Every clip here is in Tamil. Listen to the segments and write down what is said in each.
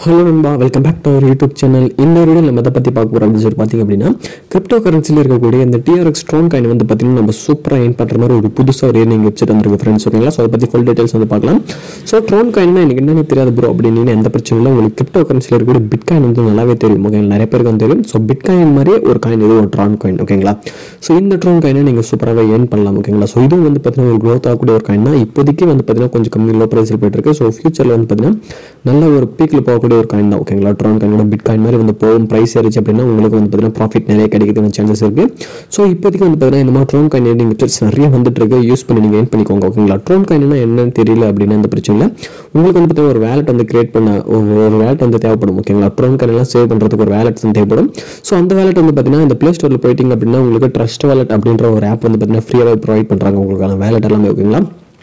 ஹலோ நண்பா welcome back to our YouTube channel இந்த வீடியோ நம்ம எதை பற்றி பார்க்க போகிறோம் அப்படின்னு சொல்லி பார்த்தீங்க அப்படின்னா கிரிப்டோ கரன்சியில் இருக்கக்கூடிய இந்த டிஆர்எக்ஸ் ஸ்ட்ராங் காயின் வந்து பார்த்தீங்கன்னா நம்ம சூப்பராக ஏன் பண்ணுற மாதிரி ஒரு புதுசாக ஒரு ஏர்னிங் வெப்சைட் வந்துருக்கு ஃப்ரெண்ட்ஸ் ஓகேங்களா ஸோ அதை பற்றி ஃபுல் டீட்டெயில்ஸ் வந்து பார்க்கலாம் ஸோ ட்ரோன் காயின்னா எனக்கு என்னென்ன தெரியாது ப்ரோ அப்படின்னு எந்த பிரச்சனை இல்லை உங்களுக்கு கிரிப்டோ கரன்சியில் இருக்கக்கூடிய பிட் காயின் வந்து நல்லாவே தெரியும் ஓகேங்களா நிறைய பேருக்கு வந்து தெரியும் ஸோ பிட் காயின் மாதிரி ஒரு காயின் இது ஒரு ட்ரான் காயின் ஓகேங்களா ஸோ இந்த ட்ரோன் காயினை நீங்கள் சூப்பராகவே ஏர்ன் பண்ணலாம் ஓகேங்களா ஸோ இதுவும் வந்து பார்த்தீங்கன்னா ஒரு க்ரோத் ஆகக்கூடிய ஒரு காயின் தான் இப்போதைக்கு வந்து பார்த்தீங்கன்னா கொஞ்சம் கம்மி லோ ப்ரைஸில் போயிட்டு இருக்கு ஸோ ஃபியூச்சரில் வந்து பார்த்தீங்கன்னா நல்ல ஒரு பீக்கில் போகக்கூடிய ஒரு காயின் தான் ஓகேங்களா ட்ரான் காயினோட பிட் காயின் மாதிரி வந்து போகும் ப்ரைஸ் ஏறிச்சு அப்படின்னா உங்களுக்கு வந்து பார்த்தீங்கன்னா ப்ராஃபிட் நிறைய கிடைக்கிறதுக்கு சான்சஸ் இருக்கு ஸோ இப்போதைக்கு வந்து பார்த்தீங்கன்னா இந்த மாதிரி ட்ரோன் காயின் ஏர்னிங் வெப்சைட்ஸ் நிறைய வந்துட்டு இருக்கு யூஸ் பண்ணி நீங்கள் ஏன் பண்ணிக்கோங்க ஓகேங்களா ட்ரோன் காயின்னா என்னன்னு தெரியல அப்படின்னு அந்த பிரச்சனை இல்லை உங்களுக்கு வந்து பார்த்தீங்கன்னா ஒரு வேலட் வந்து கிரியேட் பண்ண ஒரு ஒரு வேலட் வந்து தேவைப்படும் ஓகேங்களா ட்ரோன் காயின் எல்லாம் சேவ் பண்ணுறதுக்கு ஒரு வேலட் வந்து தேவைப்படும் ஸோ அந்த வேலட் வந்து பார்த்தீங்கன்னா இந்த ப்ளே ஸ்டோரில் போயிட்டீங்க அப்படின்னா உங்களுக்கு ட்ரஸ்ட் வேலட் அப்படின்ற ஒரு ஆப் வந்து பார்த்தீங்கன்னா ஃப்ரீயாகவே ப்ரொவைட் பண்ணுறாங்க உங்களுக்கான வேலட் எல்லாமே ஓகேங்களா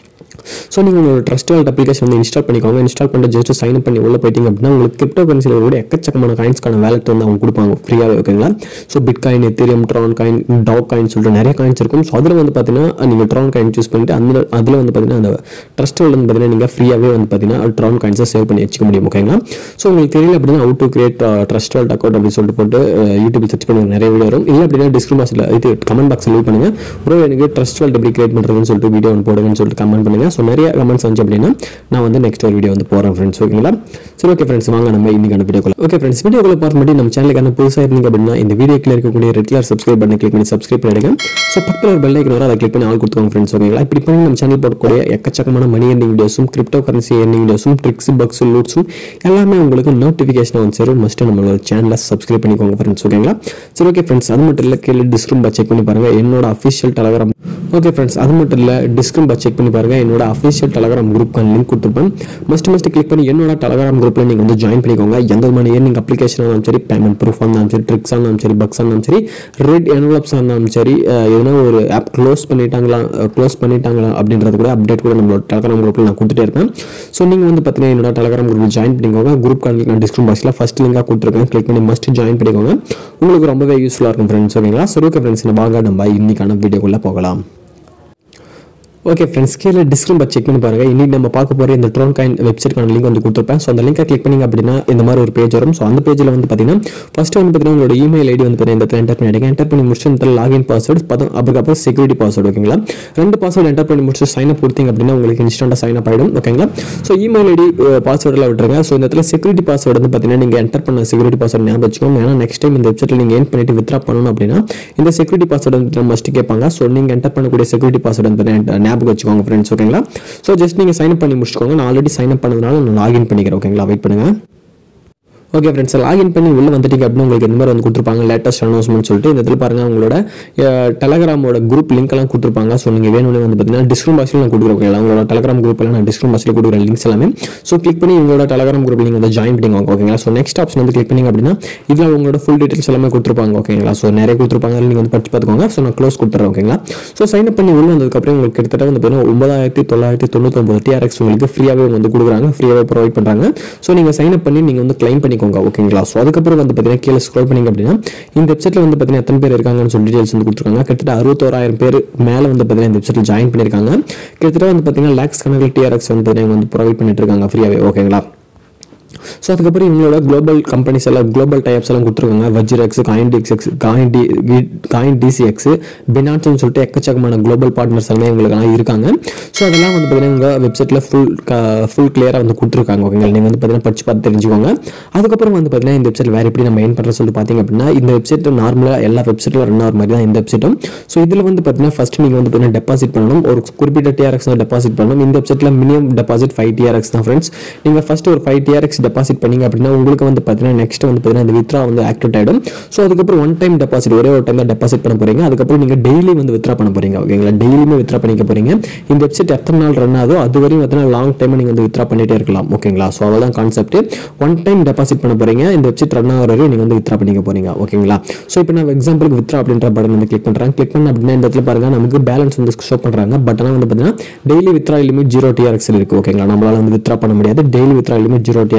ஸோ நீங்கள் உங்களோட ட்ரஸ்ட் வாலட் அப்ளிகேஷன் வந்து இன்ஸ்டால் பண்ணிக்கோங்க இன்ஸ்டால் பண்ணிட்டு ஜஸ்ட் சைன் அப் பண்ணி உள்ள போயிட்டீங்க அப்படின்னா உங்களுக்கு கிரிப்டோ கரன்சியில் கூட எக்கச்சக்கமான காயின்ஸ்க்கான வேலட் வந்து அவங்க கொடுப்பாங்க ஃப்ரீயாகவே ஓகேங்களா so Bitcoin Ethereum Tron coin Dogecoin சொல்லிட்டு நிறைய காயின்ஸ் இருக்கும் ஸோ அதில் வந்து பார்த்தீங்கன்னா நீங்கள் ட்ரான் காயின் சூஸ் பண்ணிட்டு அந்த அதில் வந்து பார்த்தீங்கன்னா அந்த ட்ரஸ்ட் வந்து பார்த்தீங்கன்னா நீங்கள் ஃப்ரீயாகவே வந்து பார்த்தீங்கன்னா ட்ரான் காயின்ஸை சேவ் பண்ணி வச்சுக்க முடியும் ஓகேங்களா ஸோ உங்களுக்கு தெரியல அப்படின்னா how to create Trust Wallet account அப்படின்னு சொல்லிட்டு போட்டு யூடியூப் சர்ச் பண்ணி நிறைய வீடியோ வரும் இல்லை அப்படின்னா டிஸ்கிரிப் பாக்ஸில் இது கமெண்ட் பாக்ஸில் லீவ் பண்ணுங்க ப்ரோ எனக்கு ட்ரஸ்ட் வாலட் எப்படி கிரியேட் பண்ணுறதுன்னு சொல்லிட்டு வீடியோ ஒன்று போடுங்கன்னு சொல்லிட்டு கமெண்ட் பண்ணுங்க ஸோ நிறைய கமெண்ட்ஸ் வந்துச்சு அப்படின்னா நான் வந்து நெக்ஸ்ட் ஒரு வீடியோ வந்து போகிறேன் ஃப்ரெண்ட்ஸ் ஓகேங்களா சரி ஓகே ஃப்ரெண்ட்ஸ் வாங்க நம்ம இன்னைக்கான வீடியோக்குள்ள ஓகே ஃப்ரெண்ட்ஸ் வீடியோக்குள்ள பார்க்க முன்னாடி நம்ம சேனலுக்கான புதுசாக இருந்தீங்க அப்படின்னா இந்த வீடியோக்கில் இருக்கக்கூடிய ரெட் கலர் சப்ஸ்கிரைப் பண்ணி கிளிக் பண்ணி சப்ஸ்கிரைப் பண்ணிடுங்க ஸோ பக்கத்தில் ஒரு பெல் ஐக்கன் வரும் அதை கிளிக் பண்ணி ஆள் கொடுத்துக்கோங்க ஃப்ரெண்ட்ஸ் ஓகேங்களா இப்படி பண்ணி நம்ம சேனல் போடக்கூடிய எக்கச்சக்கமான மணி எர்னிங் வீடியோஸும் கிரிப்டோ கரன்சி எர்னிங் வீடியோஸும் ட்ரிக்ஸ் பக்ஸ் லூட்ஸும் எல்லாமே உங்களுக்கு நோட்டிஃபிகேஷன் வந்து சேரும் மஸ்ட்டு நம்மளோட சேனலை சப்ஸ்கிரைப் பண்ணிக்கோங்க ஃப்ரெண்ட்ஸ் ஓகேங்களா சரி ஓகே ஃப்ரெண்ட்ஸ் அது மட்டும் இல்லை கீழே டிஸ்கிரிப் செக் பண்ணி பாருங்க என்னோட அஃபிஷியல் டெலகிராம் ஓகே ஃப்ரெண்ட்ஸ் அது மட்டும் இல்லை டிஸ்கிரிப் செக் பண்ணி பாருங்க என்னோட அஃபிஷியல் டெலகிராம் குரூப்க்கான லிங்க் கொடுத்துருப்பேன் மஸ்ட் மஸ்ட் கிளிக் பண்ணி என்னோட டெலகிராம் குரூப்பில் நீங்கள் வந்து ஜாயின் பண்ணிக்கோங்க எந்த விதமான ஏர்னிங் அப்ளிகேஷன் இருந்தாலும் சரி பேமெண்ட் ப்ரூஃப் இருந்தாலும் சரி ட்ரிக்ஸ் இருந்தாலும் சரி பக்ஸ் இருந்தாலும் சரி ரெட் என்வலப்ஸ் இருந்தாலும் சரி அஹ், எதனா ஒரு ஆப் க்ளோஸ் பண்ணிட்டாங்களா க்ளோஸ் பண்ணிட்டாங்களா அப்படின்றது கூட அப்டேட் கூட நம்மளோட டெலகிராம் குரூப்பில் நான் கொடுத்துட்டே இருப்பேன் ஸோ நீங்கள் வந்து பார்த்தீங்கன்னா என்னோட டெலகிராம் குரூப்பில் ஜாயின் பண்ணிக்கோங்க குரூப் லிங்க் நான் டிஸ்கிரிப் பாக்ஸில் ஃபஸ்ட் லிங்காக கொடுத்துருக்கேன் கிளிக் பண்ணி மஸ்ட் ஜாயின் பண்ணிக்கோங்க உங்களுக்கு ரொம்பவே யூஸ்ஃபுல்லாக இருக்கும் ஃப்ரெண்ட்ஸ் ஓகேங்களா சரி ஓகே ஃப்ரெண்ட்ஸ் இந்த வாங்க நம்ம இன்னைக்கான வீடியோக்குள்ளே போகலாம் ஓகே ஃப்ரெண்ட்ஸ் கீழே டிஸ்கிரிப் செக் பண்ணி பாருங்க இன்னைக்கு நம்ம பார்க்க போகிற இந்த ட்ரோன் காயின் வெப்சைட்க்கான லிங்க் வந்து கொடுத்துருப்பேன் ஸோ அந்த லிங்கை கிளிக் பண்ணிங்க அப்படின்னா இந்த மாதிரி ஒரு பேஜ் வரும் ஸோ அந்த பேஜில் வந்து பார்த்தீங்கன்னா ஃபர்ஸ்ட் வந்து பார்த்தீங்கன்னா உங்களோட இமெயில் ஐடி வந்து பார்த்தீங்கன்னா இந்த இடத்துல என்டர் பண்ணிடுங்க என்டர் பண்ணி முடிச்சு இந்த லாகின் பாஸ்வேர்டு பார்த்தோம் அதுக்கப்புறம் செக்யூரிட்டி பாஸ்வேர்டு ஓகேங்களா ரெண்டு பாஸ்வேர்டு என்டர் பண்ணி முடிச்சு சைன் அப் கொடுத்தீங்க அப்படின்னா உங்களுக்கு இன்ஸ்டன்ட்டாக சைன் அப் ஆகிடும் ஓகேங்களா ஸோ இமெயில் ஐடி பாஸ்வேர்டில் விட்டுருங்க ஸோ இந்த இடத்துல செக்யூரிட்டி பாஸ்வேர்டு வந்து பார்த்தீங்கன்னா நீங்கள் என்டர் பண்ண செக்யூரிட்டி பாஸ்வேர்டு ஞாபகம் வச்சுக்கோங்க ஏன்னா நெக்ஸ்ட் டைம் இந்த வெப்சைட்டில் நீங்கள் ஏன் பண்ணிட்டு வித்ரா பண்ணணும் அப்படின்னா இந்த செக்யூரிட்டி பாஸ்வேர்டு வந்து மஸ்ட் கேட்பாங்க ஸோ நீங்கள் என்டர் பண்ணக்கூடிய செக்யூரிட்டி பாஸ்வேர்டு வந்து பார்த்தீங்கன்னா ஞாபகம் வச்சுக்கோங்க ஃப்ரெண்ட்ஸ் ஓகேங்களா ஸோ ஜஸ்ட் நீங்கள் சைன் அப் பண்ணி முடிச்சுக்கோங்க நான் ஆல்ரெடி சைன் அப் பண்ணதுனால நான் லாகின் பண்ணிக்கிறேன் ஓகேங்களா வெயிட் பண்ணுங்க ஓகே ஃப்ரெண்ட்ஸ் லாகின் பண்ணி உள்ள வந்துட்டீங்க அப்படின்னு உங்களுக்கு இந்த மாதிரி வந்து கொடுத்துருப்பாங்க லேட்டஸ்ட் அனௌன்ஸ்மெண்ட் சொல்லிட்டு இந்த இடத்துல பாருங்க உங்களோட டெலகிராமோட குரூப் லிங்க் எல்லாம் கொடுத்துருப்பாங்க ஸோ நீங்கள் வேணும்னு வந்து பார்த்தீங்கன்னா டிஸ்கிரிப் பாக்ஸில் நான் கொடுக்குறேன் ஓகேங்களா உங்களோட டெலகிராம் குரூப்பில் நான் டிஸ்கிரிப் பாக்ஸில் கொடுக்குற லிங்க்ஸ் எல்லாமே ஸோ கிளிக் பண்ணி உங்களோட டெலகிராம் குரூப் நீங்கள் வந்து ஜாயின் பண்ணிக்கோங்க ஓகேங்களா ஸோ நெக்ஸ்ட் ஆப்ஷன் வந்து கிளிக் பண்ணிங்க அப்படின்னா இதில் உங்களோட ஃபுல் டீட்டெயில்ஸ் எல்லாமே கொடுத்துருப்பாங்க ஓகேங்களா ஸோ நிறைய கொடுத்துருப்பாங்க நீங்கள் வந்து படிச்சு பார்த்துக்கோங்க ஸோ நான் க்ளோஸ் கொடுத்துறேன் ஓகேங்களா ஸோ சைன் அப் பண்ணி உள்ள வந்ததுக்கப்புறம் உங்களுக்கு கிட்டத்தட்ட வந்து பார்த்தீங்கன்னா ஒன்பதாயிரத்தி தொள்ளாயிரத்தி தொண்ணூத்தொம்பது டிஆர்எக்ஸ் உங்களுக்கு ஃப்ரீயாகவே வந்து கொடுக்குறாங்க ஃப்ரீயாகவே ப்ரொவைட் பண்ணுறாங்க ஸோ நீங்கள் சைன் அப் பண்ணி நீங்கள் வந்து கிளைம் பண்ணிக்கோங்க ஓகேங்களா ஸோ அதுக்கப்புறம் வந்து பார்த்தீங்கன்னா கீழே ஸ்க்ரோல் பண்ணிங்க அப்படின்னா இந்த வெப்சைட்டில் வந்து பார்த்தீங்கன்னா எத்தனை பேர் இருக்காங்கன்னு சொல்லி டீடைல்ஸ் வந்து கொடுத்துருக்காங்க கிட்டத்தட்ட அறுபத்தோராயிரம் பேர் மேலே வந்து பார்த்தீங்கன்னா இந்த வெப்சைட்டில் ஜாயின் பண்ணியிருக்காங்க கிட்டத்தட்ட வந்து பார்த்தீங்கன்னா லேக்ஸ் கணக்கில் டிஆர்எக்ஸ் வந்து பார்த்தீங்கன்னா வந்து ப்ரொவைட் பண்ணிட்டு இருக்காங்க ஃப்ரீயாகவே ஓகேங்களா ஸோ அதுக்கப்புறம் இவங்களோட குளோபல் கம்பெனிஸ் எல்லாம் குளோபல் டைப்ஸ் எல்லாம் கொடுத்துருக்காங்க WazirX coin DX coin D coin DCX பினான்ஸ்னு சொல்லிட்டு எக்கச்சக்கமான குளோபல் பார்ட்னர்ஸ் எல்லாமே இவங்களுக்கெல்லாம் இருக்காங்க ஸோ அதெல்லாம் வந்து பார்த்தீங்கன்னா உங்கள் வெப்சைட்டில் ஃபுல் ஃபுல் கிளியராக வந்து கொடுத்துருக்காங்க ஓகேங்களா நீங்கள் வந்து பார்த்தீங்கன்னா படிச்சு பார்த்து தெரிஞ்சுக்கோங்க அதுக்கப்புறம் வந்து பார்த்தீங்கன்னா இந்த வெப்சைட் வேறு எப்படி நம்ம ஏன் பண்ணுறது சொல்லிட்டு பார்த்தீங்க அப்படின்னா இந்த வெப்சைட் நார்மலாக எல்லா வெப்சைட்டில் ரன் ஆகிற மாதிரி தான் இந்த வெப்சைட்டும் ஸோ இதில் வந்து பார்த்தீங்கன்னா ஃபஸ்ட் நீங்கள் வந்து பார்த்தீங்கன்னா டெபாசிட் பண்ணணும் ஒரு குறிப்பிட்ட டிஆர்எக்ஸ் டெபாசிட் பண்ணணும் இந்த வெப்சைட்டில் மினிமம் டெபாசிட் ஃபைவ் டிஆர்எக்ஸ் தான் ஃப்ரெண்ட்ஸ் நீங்கள் ஃபஸ்ட் ஒரு ஃபைவ் டிஆர்எக்ஸ் டெபாசிட் பண்ணீங்க அப்படின்னா உங்களுக்கு வந்து பார்த்தீங்கன்னா நெக்ஸ்ட் வந்து பார்த்தீங்கன்னா இந்த வித்ரா வந்து ஆக்டிவேட் ஆகிடும் ஸோ அதுக்கப்புறம் ஒன் டைம் டெபாசிட் ஒரே ஒரு டைம் தான் டெபாசிட் பண்ண போறீங்க அதுக்கப்புறம் நீங்கள் டெய்லி வந்து வித்ரா பண்ண போறீங்க ஓகேங்களா டெய்லியுமே வித்ரா பண்ணிக்க போறீங்க இந்த வெப்சைட் எத்தனை நாள் ரன் ஆகுதோ அது வரையும் பார்த்தீங்கன்னா லாங் டைம் நீங்கள் வந்து வித்ரா பண்ணிட்டே இருக்கலாம் ஓகேங்களா ஸோ அவ்வளோதான் கான்செப்ட் ஒன் டைம் டெபாசிட் பண்ண போறீங்க இந்த வெப்சைட் ரன் ஆகிற வரையும் நீங்கள் வந்து வித்ரா பண்ணிக்க போறீங்க ஓகேங்களா ஸோ இப்போ நான் எக்ஸாம்பிளுக்கு வித்ரா அப்படின்ற பட்டன் வந்து கிளிக் பண்ணுறேன் கிளிக் பண்ண அப்படின்னா இந்த இடத்துல பாருங்க நமக்கு பேலன்ஸ் வந்து ஷோ பண்ணுறாங்க பட் ஆனால் வந்து பார்த்தீங்கன்னா daily withdraw limit zero TRX இருக்கு ஓகேங்களா நம்மளால வந்து வித்ரா பண்ண முடியாது daily withdraw limit zero TRX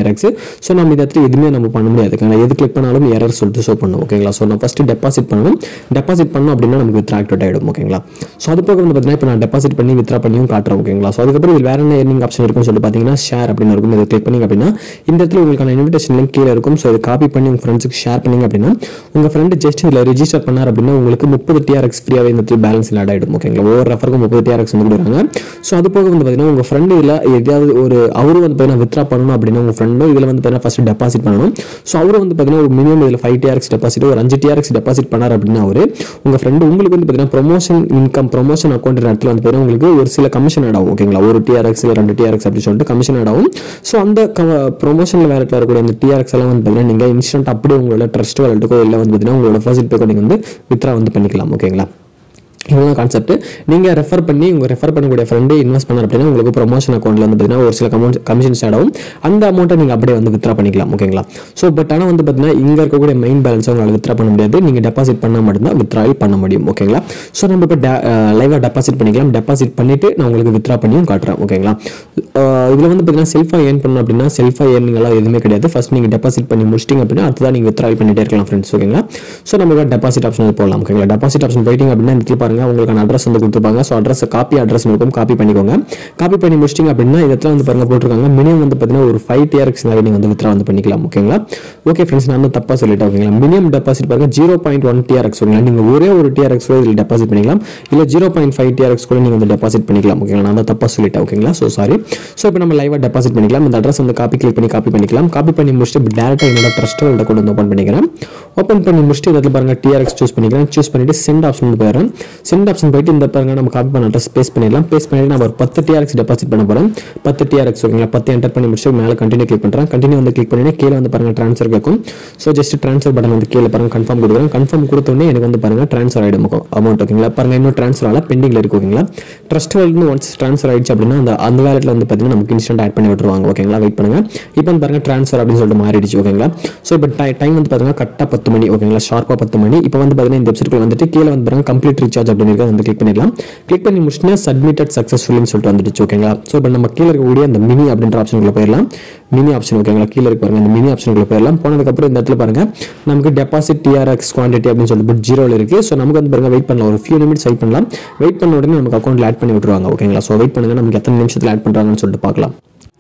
so நம்ம இந்த இடத்துல எதுவுமே நம்ம பண்ண முடியாது ஓகேங்களா எது கிளிக் பண்ணாலும் எரர் சொல்லிட்டு ஷோ பண்ணும் ஓகேங்களா ஸோ நான் ஃபஸ்ட்டு டெபாசிட் பண்ணணும் டெபாசிட் பண்ணோம் அப்படின்னா நமக்கு வித்ரா ஆக்டிவேட் ஆகிடும் ஓகேங்களா ஸோ அது போக வந்து பார்த்தீங்கன்னா இப்போ நான் டெபாசிட் பண்ணி வித்ரா பண்ணியும் காட்டுறேன் ஓகேங்களா ஸோ அதுக்கப்புறம் இது வேற என்ன ஏர்னிங் ஆப்ஷன் இருக்கும்னு சொல்லிட்டு பார்த்தீங்கன்னா ஷேர் அப்படின்னு இருக்கும் இதை கிளிக் பண்ணிங்க அப்படின்னா இந்த இடத்துல உங்களுக்கான இன்விடேஷன் லிங்க் கீழே இருக்கும் ஸோ இதை காப்பி பண்ணி உங்கள் ஃப்ரெண்ட்ஸுக்கு ஷேர் பண்ணிங்க அப்படின்னா உங்கள் ஃப்ரெண்டு ஜஸ்ட் இதில் ரெஜிஸ்டர் பண்ணார் அப்படின்னா உங்களுக்கு முப்பது டிஆர்எக்ஸ் ஃப்ரீயாகவே இந்த இடத்துல பேலன்ஸ் ஆட் ஆகிடும் ஓகேங்களா ஒவ்வொரு ரெஃபருக்கும் முப்பது டிஆர்எக்ஸ் வந்து கொடுக்குறாங்க ஸோ அது போக வந்து பார்த்தீங்கன்னா உங்கள் ஃப்ரெண்டு இதில் எதாவது ஒரு அவரு வந்து பார்த்தீங்கன்னா வித்ரா பண்ணணும் அப்படின்னா உங்கள் ஃப்ரெண்டும் இதில் வந்து பார்த்தீங்கன்னா ஃபஸ்ட்டு டெபாசிட் பண்ணணும் ஸோ அவரு வந்து பார்த்தீங்கன்னா ஒரு மினிமம் இதில் ஃபைவ் டிஆர்எக்ஸ் டெபாசிட் ஒரு அஞ்சு டிஆர்எக்ஸ் டெபாசிட் பண்ணார் அப்படின்னா அவர் உங்கள் ஃப்ரெண்டு உங்களுக்கு வந்து பார்த்தீங்கன்னா ப்ரொமோஷன் இன்கம் ப்ரொமோஷன் அக்கௌண்ட் இடத்துல வந்து பார்த்தீங்கன்னா உங்களுக்கு ஒரு சில கமிஷன் ஆட் ஆகும் ஓகேங்களா ஒரு டிஆர்எக்ஸ் இல்லை ரெண்டு டிஆர்எக்ஸ் அப்படின்னு சொல்லிட்டு கமிஷன் ஆட் ஆகும் ஸோ அந்த ப்ரொமோஷனில் வேலட்டில் இருக்கக்கூடிய அந்த டிஆர்எக்ஸ் எல்லாம் வந்து பார்த்தீங்கன்னா நீங்கள் இன்ஸ்டன்ட் அப்படியே உங்களோட ட்ரஸ்ட் வேலட்டுக்கோ இல்லை வந்து பார்த்தீங்கன்னா உங்களோட ஃபர்ஸ்ட் பே நீங்கள் வந்து வித்ரா வந்து பண்ணிக்கலாம் ஓகேங்களா இதுதான் கான்செப்ட் நீங்கள் ரெஃபர் பண்ணி உங்கள் ரெஃபர் பண்ணக்கூடிய ஃப்ரெண்டு இன்வெஸ்ட் பண்ணார் அப்படின்னா உங்களுக்கு ப்ரொமோஷன் அக்கௌண்ட்டில் வந்து பார்த்தீங்கன்னா ஒரு சில கமௌண்ட் கமிஷன்ஸ் ஆகும் அந்த அமௌண்ட்டை நீங்கள் அப்படியே வந்து வித்ரா பண்ணிக்கலாம் ஓகேங்களா ஸோ பட் ஆனால் வந்து பார்த்தீங்கன்னா இங்கே இருக்கக்கூடிய மெயின் பேலன்ஸை உங்களால் வித்ரா பண்ண முடியாது நீங்கள் டெபாசிட் பண்ணால் மட்டும்தான் வித்ராயில் பண்ண முடியும் ஓகேங்களா ஸோ நம்ம இப்போ லைவாக டெபாசிட் பண்ணிக்கலாம் டெபாசிட் பண்ணிவிட்டு நான் உங்களுக்கு வித்ரா பண்ணியும் காட்டுறேன் ஓகேங்களா இதில் வந்து பார்த்தீங்கன்னா செல்ஃபாக ஏர்ன் பண்ணணும் அப்படின்னா செல்ஃபாக ஏர்னிங்கெல்லாம் எதுவுமே கிடையாது ஃபஸ்ட் நீங்கள் டெபாசிட் பண்ணி முடிச்சிட்டிங்க அப்படின்னா அடுத்ததான் நீங்கள் வித்ரா பண்ணிட்டே இருக்கலாம் ஃப்ரெண்ட்ஸ் ஓகேங்களா ஸோ நம்ம டெபாசிட் ஆப்ஷன் போகலாம் ஓகேங்களா டெபாசிட் ஆப்ஷன் போயிட்டீங்க அப்படின்னா இந்த பாருங்க உங்களுக்கான அட்ரஸ் வந்து கொடுத்துருப்பாங்க ஸோ அட்ரஸ் காப்பி அட்ரஸ் இருக்கும் காப்பி பண்ணிக்கோங்க காப்பி பண்ணி முடிச்சிட்டிங்க அப்படின்னா இடத்துல வந்து பாருங்க போட்டிருக்காங்க மினிமம் வந்து பார்த்தீங்கன்னா ஒரு ஃபைவ் டிஆர்எக்ஸ் நீங்கள் வந்து வித்ரா வந்து பண்ணிக்கலாம் ஓகேங்களா ஓகே ஃப்ரெண்ட்ஸ் நான் வந்து தப்பாக சொல்லிட்டேன் ஓகேங்களா மினிமம் டெபாசிட் பாருங்க ஜீரோ பாயிண்ட் ஒன் டிஆர்எக்ஸ் ஓகேங்களா நீங்கள் ஒரே ஒரு டிஆர்எக்ஸ் கூட இதில் டெபாசிட் பண்ணிக்கலாம் இல்லை ஜீரோ பாயிண்ட் ஃபைவ் டிஆர்எக்ஸ் கூட நீங்கள் வந்து டெபாசிட் பண்ணிக்கலாம் ஓகேங்களா நான் தான் தப்பாக சொல்லிட்டேன் ஓகேங்களா ஸோ சாரி ஸோ இப்போ நம்ம லைவாக டெபாசிட் பண்ணிக்கலாம் இந்த அட்ரஸ் வந்து காப்பி கிளிக் பண்ணி காப்பி பண்ணிக்கலாம் காப்பி பண்ணி முடிச்சுட்டு டேரெக்டாக என்னோட ட்ரஸ்ட் வேல்ட்ட கொண்டு வந்து ஓப்பன் பண்ணிக்கிறேன் ஓப்பன் பண்ணி முடிச்சுட்டு இதில் பாருங்க டிஆர்எக்ஸ் சூஸ் பண்ணிக்கிறேன் சூஸ் பண்ணிட்டு சென்ட் ஆப்ஷன் போயிடுறேன் சென்ட் ஆப்ஷன் போயிட்டு இந்த பாருங்க நம்ம காப்பி பண்ண அட்ரஸ் பேஸ்ட் பண்ணிடலாம் பேஸ்ட் பண்ணிட்டு நம்ம ஒரு பத்து டிஆர்எக்ஸ் டெபாசிட் பண்ண போகிறேன் பத்து டிஆர்எக்ஸ் ஓகேங்களா பத்து என்டர் பண்ணி முடிச்சுட்டு மேலே கண்டினியூ கிளிக் பண்ணுறேன் கண்டினியூ வந்து கிளிக் பண்ணிட்டு கீழே வந்து பாருங்க ட்ரான்ஸ்ஃபர் கேட்கும் ஸோ ஜஸ்ட் ட்ரான்ஸ்ஃபர் பட்டன் வந்து கீழே பாருங்க கன்ஃபார்ம் கொடுக்குறேன் கன்ஃபார்ம் கொடுத்தோடனே எனக்கு வந்து பாருங்க ட்ரான்ஸ்ஃபர் ஆகிடும் அமௌண்ட் ஓகேங்களா பாருங்க இன்னும் ட்ரான்ஸ்ஃபர் ஆகல பெண்டிங்கில் இருக்கு ஓகேங்களா ட்ரஸ்ட் வேல்டு ஒன்ஸ் ட்ரான்ஸ்ஃபர் ஆயிடுச்சு அப்படின்னா அந்த அந்த வேலெட்டில் வந்து பார்த்தீங்கன்னா நமக்கு இன்ஸ்டன்ட் ஆட் பண்ணி விட்டுருவாங்க ஓகேங்களா வெயிட் பண்ணுங்க இப்போ வந்து பாருங்க ட்ரான்ஸ்ஃபர் அப்படின்னு சொல்லிட்டு மாறிடுச்சு ஓகேங்களா ஸோ இப்போ டைம் வந்து பார்த்தீங்கன்னா கரெக்டாக பத்து மணி ஓகேங்களா ஷார்ப்பாக பத்து மணி இப்போ வந்து பார்த்தீங்கன்னா இந்த வெப்சைட்ல வந்துட்டு கீழே வந்து பாருங்க கம்ப்ளீட் ரீசார்ஜ் அப்படின்னு இருக்கு வந்து கிளிக் பண்ணிடலாம் கிளிக் பண்ணி முடிச்சுன்னா சப்மிட்டட் சக்ஸஸ்ஃபுல்னு சொல்லிட்டு வந்துடுச்சு ஓகேங்களா ஸோ இப்போ நம்ம கீழே இருக்கக்கூடிய அந்த மினி அப்படின்ற ஆப்ஷனுக்குள்ள போயிடலாம் மினி ஆப்ஷன் ஓகேங்களா கீழே இருக்கு பாருங்க அந்த மினி ஆப்ஷனுக்குள்ள போயிடலாம் போனதுக்கப்புறம் இந்த இடத்துல பாருங்க நமக்கு டெபாசிட் டிஆர்எக்ஸ் குவான்டிட்டி அப்படின்னு சொல்லிட்டு ஜீரோவில் இருக்கு ஸோ நமக்கு வந்து பாருங்க வெயிட் பண்ணலாம் ஒரு ஃபியூ நிமிட்ஸ் வெயிட் பண்ணலாம் வெயிட் பண்ண உடனே நமக்கு அக்கௌண்ட்ல ஆட் பண்ணி விட்டுருவாங்க ஓகேங்களா ஸோ வெயிட் பண்ணுங்க நமக்கு எத்தனை நிமிஷத்தில் ஆட் பண்ணுறாங்கன்னு சொல்லிட்டு பார்க்கலாம்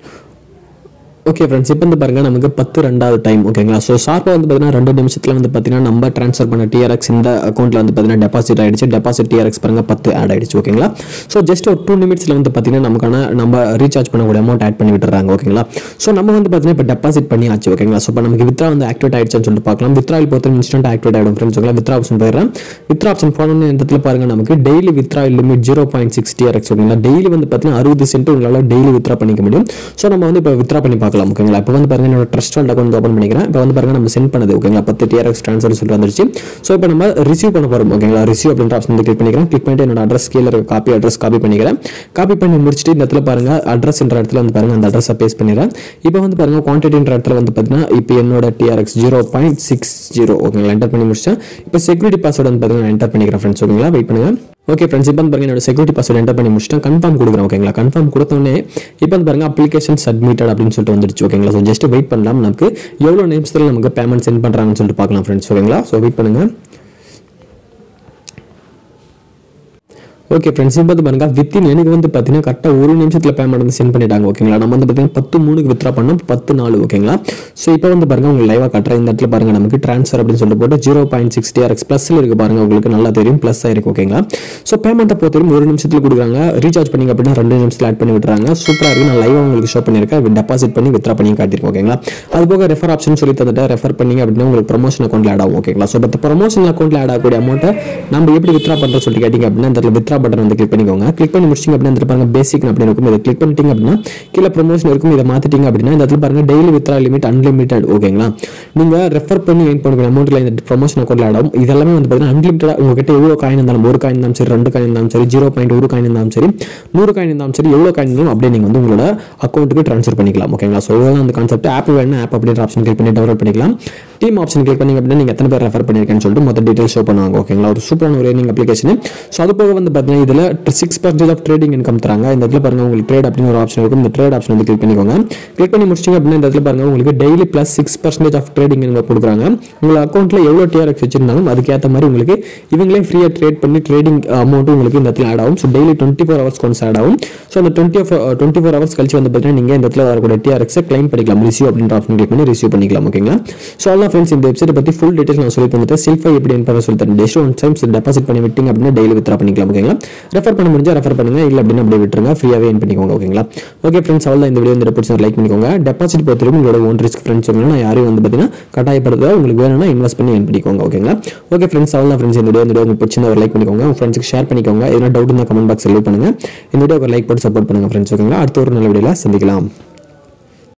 ஓகே ஃப்ரெண்ட்ஸ் இப்போ வந்து பாருங்க நமக்கு பத்து ரெண்டாவது டைம் ஓகேங்களா ஸோ ஷார்ப்பாக வந்து பார்த்தீங்கன்னா ரெண்டு நிமிஷத்தில் வந்து பார்த்தீங்கன்னா நம்ம ட்ரான்ஸ்ஃபர் பண்ண டிஆர்எக்ஸ் இந்த அக்கௌண்ட்டில் வந்து பார்த்தீங்கன்னா டெபாசிட் ஆயிடுச்சு டெபாசிட் டிஆர்எக்ஸ் பாருங்க பத்து ஆட் ஆயிடுச்சு ஓகேங்களா ஸோ ஜஸ்ட் ஒரு டூ நிமிட்ஸில் வந்து பார்த்தீங்கன்னா நமக்கான நம்ம ரீசார்ஜ் பண்ணக்கூடிய அமௌண்ட் ஆட் பண்ணி விட்டுறாங்க ஓகேங்களா ஸோ நம்ம வந்து பார்த்தீங்கன்னா இப்போ டெபாசிட் பண்ணி ஆச்சு ஓகேங்களா ஸோ இப்போ நமக்கு வித்ரா வந்து ஆக்டிவேட் ஆயிடுச்சுன்னு சொல்லிட்டு பார்க்கலாம் வித்ராவில் பொறுத்த இன்ஸ்டன்ட் ஆக்டிவேட் ஆகிடும் ஃப்ரெண்ட்ஸ் ஓகேங்களா வித்ரா ஆப்ஷன் போயிடுறேன் வித்ரா ஆப்ஷன் போனோன்னு இந்த இடத்துல பாருங்க நமக்கு daily withdraw limit zero point six TRX ஓகேங்களா டெய்லி வந்து பார்த்தீங்கன்னா அறுபது சென்ட் உங்களால் டெய்லி வித்ரா பண்ணிக்க முடியும் ஸோ நம்ம வந்து இப்போ வித்ரா பண்ணி பார்க்கலாம் ஓகேங்களா இப்போ வந்து பாருங்க என்னோட ட்ரஸ்ட் வேல்ட் அக்கௌண்ட் ஓப்பன் பண்ணிக்கிறேன் இப்போ வந்து பாருங்க நம்ம சென்ட் பண்ணது ஓகேங்களா பத்து டிஆர்எக்ஸ் ட்ரான்ஸ்ஃபர் சொல்லிட்டு வந்துருச்சு ஸோ இப்போ நம்ம ரிசீவ் பண்ண போகிறோம் ஓகேங்களா ரிசீவ் அப்படின்ற ஆப்ஷன் வந்து கிளிக் பண்ணிக்கிறேன் கிளிக் பண்ணிட்டு என்னோட அட்ரஸ் கீழே இருக்க காப்பி அட்ரஸ் காப்பி பண்ணிக்கிறேன் காப்பி பண்ணி முடிச்சுட்டு இந்த இடத்துல பாருங்க அட்ரஸ் என்ற இடத்துல வந்து பாருங்க அந்த அட்ரஸை பேஸ்ட் பண்ணிடுறேன் இப்போ வந்து பாருங்க குவான்டிட்டின்ற இடத்துல வந்து பார்த்தீங்கன்னா இப்போ என்னோட TRX zero point six zero ஓகேங்களா என்டர் பண்ணி முடிச்சேன் இப்போ செக்யூரிட்டி பாஸ்வேர்டு வந்து பார்த்தீங்கன்னா என்டர் பண்ணிக்கிறேன் ஃப்ரெண்ட்ஸ் ஓகேங்களா வெயிட் பண்ணுங்க ஓகே ஃப்ரெண்ட்ஸ் இப்போ வந்து பாருங்க என்னோட செக்யூரிட்டி பாஸ்வேர்டு என்டர் பண்ணி முடிச்சிட்டேன் கன்ஃபார்ம் கொடுக்குறேன் ஓகேங்களா கன்ஃபார்ம் கொடுத்தோடனே இப்போ வந்து பாருங்க அப்ளிகேஷன் சப்மிட்டட் அப்படின்னு சொல்லிட்டு வந்துருச்சு ஓகேங்களா ஸோ ஜஸ்ட் வெயிட் பண்ணலாம் நமக்கு எவ்வளோ நிமிஷத்தில் நமக்கு பேமெண்ட் சென்ட் பண்ணுறாங்கன்னு சொல்லிட்டு பார்க்கலாம் ஃப்ரெண்ட்ஸ் ஓகேங்களா ஸோ வெயிட் பண்ணுங்க ஓகே ஃப்ரெண்ட்ஸ் இப்போ வந்து பாருங்க வித்தின் எனக்கு வந்து பார்த்தீங்கன்னா கரெக்டாக ஒரு நிமிஷத்தில் பேமெண்ட் வந்து சென்ட் பண்ணிட்டாங்க ஓகேங்களா நம்ம வந்து பார்த்தீங்கன்னா பத்து மூணுக்கு வித்ரா பண்ணோம் பத்து நாலு ஓகேங்களா ஸோ இப்போ வந்து பாருங்க உங்களுக்கு லைவாக கட்டுற இந்த இடத்துல பாருங்க நமக்கு ட்ரான்ஸ்ஃபர் அப்படின்னு சொல்லிட்டு போட்டு ஜீரோ பாயிண்ட் சிக்ஸ் டிஆர்எக்ஸ் ப்ளஸ்ல இருக்கு பாருங்க உங்களுக்கு நல்லா தெரியும் ப்ளஸ் ஆயிருக்கு ஓகேங்களா ஸோ பேமெண்ட்டை பொறுத்தவரைக்கும் ஒரு நிமிஷத்தில் கொடுக்குறாங்க ரீசார்ஜ் பண்ணிங்க அப்படின்னா ரெண்டு நிமிஷத்தில் ஆட் பண்ணி விட்டுறாங்க சூப்பராக இருக்கு நான் லைவாக உங்களுக்கு ஷோ பண்ணியிருக்கேன் டெபாசிட் பண்ணி வித்ரா பண்ணி காட்டியிருக்கேன் ஓகேங்களா அது போக ரெஃபர் ஆப்ஷன் சொல்லி தந்துட்டு ரெஃபர் பண்ணீங்க அப்படின்னா உங்களுக்கு ப்ரொமோஷன் அக்கௌண்ட்ல ஆட் ஆகும் ஓகேங்களா ஸோ பட் ப்ரொமோஷன் அக்கௌண்ட்ல ஆட் ஆகக்கூடிய அமௌண்ட்டை நம்ம எப்படி வித்ரா பண்ணுறோம் சொல்லிட்டு கேட்டிங்க அப்படின்னா இந்த இடத்துல வித்ரா பட்டன் வந்து கிளிக் பண்ணிக்கோங்க கிளிக் பண்ணி முடிச்சிங்க அப்படின்னா இந்த பாருங்க பேசிக் அப்படின்னு இருக்கும் இதை கிளிக் பண்ணிட்டீங்க அப்படின்னா கீழே ப்ரொமோஷன் இருக்கும் இதை மாத்திட்டீங்க அப்படின்னா இந்த இடத்துல பாருங்க டெய்லி வித்ரா லிமிட் அன்லிமிட்டட் ஓகேங்களா நீங்க ரெஃபர் பண்ணி எயின் பண்ணக்கூடிய அமௌண்ட்ல இந்த ப்ரொமோஷன் அக்கௌண்ட்ல ஆடும் இதெல்லாமே வந்து பார்த்தீங்கன்னா அன்லிமிட்டடா உங்ககிட்ட எவ்வளோ காயின் இருந்தாலும் ஒரு காயின் இருந்தாலும் சரி ரெண்டு காயின் இருந்தாலும் சரி ஜீரோ பாயிண்ட் ஒரு காயின் இருந்தாலும் சரி நூறு காயின் இருந்தாலும் சரி எவ்வளோ காயின் இருந்தாலும் அப்படியே நீங்க வந்து உங்களோட அக்கௌண்ட்டுக்கு ட்ரான்ஸ்ஃபர் பண்ணிக்கலாம் ஓகேங்களா ஸோ இதுதான் அந்த கான்செப்ட் ஆப் வேணும் ஆப் அப்படின்ற ஆப்ஷன் கிளிக் பண்ணி டவுன்லோட் பண்ணிக்கலாம் டீம் ஆப்ஷன் கிளிக் பண்ணி அப்படின்னா நீங்க எத்தனை பேர் ரெஃபர் பண்ணிருக்கேன்னு சொல்லிட்டு மொத்த டீடைல் ஷோ பண்ணுவாங்க ஓகேங்களா ஒரு சூப்பரான ஒரு ஏர்னிங் அப்ளிகேஷன் ஸோ அது போக வந்து பார்த்தீங்கன்னா பார்த்தீங்கன்னா இதில் six percentage of trading income தராங்க இந்த இடத்துல பாருங்க உங்களுக்கு ட்ரேட் அப்படின்னு ஒரு ஆப்ஷன் இருக்கும் இந்த ட்ரேட் ஆப்ஷன் வந்து கிளிக் பண்ணிக்கோங்க கிளிக் பண்ணி முடிச்சிங்க அப்படின்னா இந்த இடத்துல பாருங்க உங்களுக்கு daily plus six percentage of trading income கொடுக்குறாங்க உங்கள் அக்கௌண்ட்டில் எவ்வளோ டிஆர்எக்ஸ் வச்சிருந்தாலும் அதுக்கேற்ற மாதிரி உங்களுக்கு இவங்களே ஃப்ரீயாக ட்ரேட் பண்ணி ட்ரேடிங் அமௌண்ட் உங்களுக்கு இந்த இடத்துல ஆட் ஆகும் so daily twenty four hours கொண்டு ஆட் ஆகும் ஸோ அந்த டுவெண்ட்டி டுவெண்ட்டி ஃபோர் ஹவர்ஸ் கழிச்சு வந்து பார்த்தீங்கன்னா நீங்கள் இந்த இடத்துல வரக்கூடிய டிஆர்எக்ஸை கிளைம் பண்ணிக்கலாம் ரிசீவ் அப்படின்ற ஆப்ஷன் கிளிக் பண்ணி ரிசீவ் பண்ணிக்கலாம் ஓகேங்களா ஸோ அதான் ஃப்ரெண்ட்ஸ் இந்த வெப்சைட் பற்றி ஃபுல் டீட்டெயில் நான் சொல்லி பண்ணிட்டு செல்ஃபை எப்படி என்பதை சொல்லி தரேன் டெஸ்ட் ஒன் டைம்ஸ் டெபாசிட் பண்ணி விட்டிங்க அப்படின்னா டெய்லி வித்ரா பண்ணிக்கலாம் ஓகேங்களா ரெஃபர் பண்ண முடிஞ்சா ரெஃபர் பண்ணுங்க இல்லை அப்படின்னா அப்படியே விட்டுருங்க ஃப்ரீயாகவே என் பண்ணிக்கோங்க ஓகேங்களா ஓகே ஃப்ரெண்ட்ஸ் அவ்வளோ இந்த வீடியோ வந்து பிடிச்சா லைக் பண்ணிக்கோங்க டெபாசிட் பொறுத்தவரைக்கும் உங்களோட ஓன் ரிஸ்க் ஃப்ரெண்ட்ஸ் நான் யாரையும் வந்து பார்த்தீங்கன்னா கட்டாயப்படுத்த உங்களுக்கு வேணும்னா இன்வெஸ்ட் பண்ணி என் பண்ணிக்கோங்க ஓகேங்களா ஓகே ஃப்ரெண்ட்ஸ் அவ்வளோ ஃப்ரெண்ட்ஸ் இந்த வீடியோ இந்த வீடியோ உங்களுக்கு பிடிச்சிருந்தா ஒரு லைக் பண்ணிக்கோங்க உங்கள் ஃப்ரெண்ட்ஸ்க்கு ஷேர் பண்ணிக்கோங்க எதனா டவுட் இருந்தால் கமெண்ட் பாக்ஸ் லீவ் பண்ணுங்க இந்த வீடியோ ஒரு லைக் போட்டு சப்போர்ட் பண்ணுங்க ஃப்ரெண்ட்ஸ் ஓகேங்களா அடுத்த ஒரு நல்ல வீடியோவில் சந்திக்கலாம்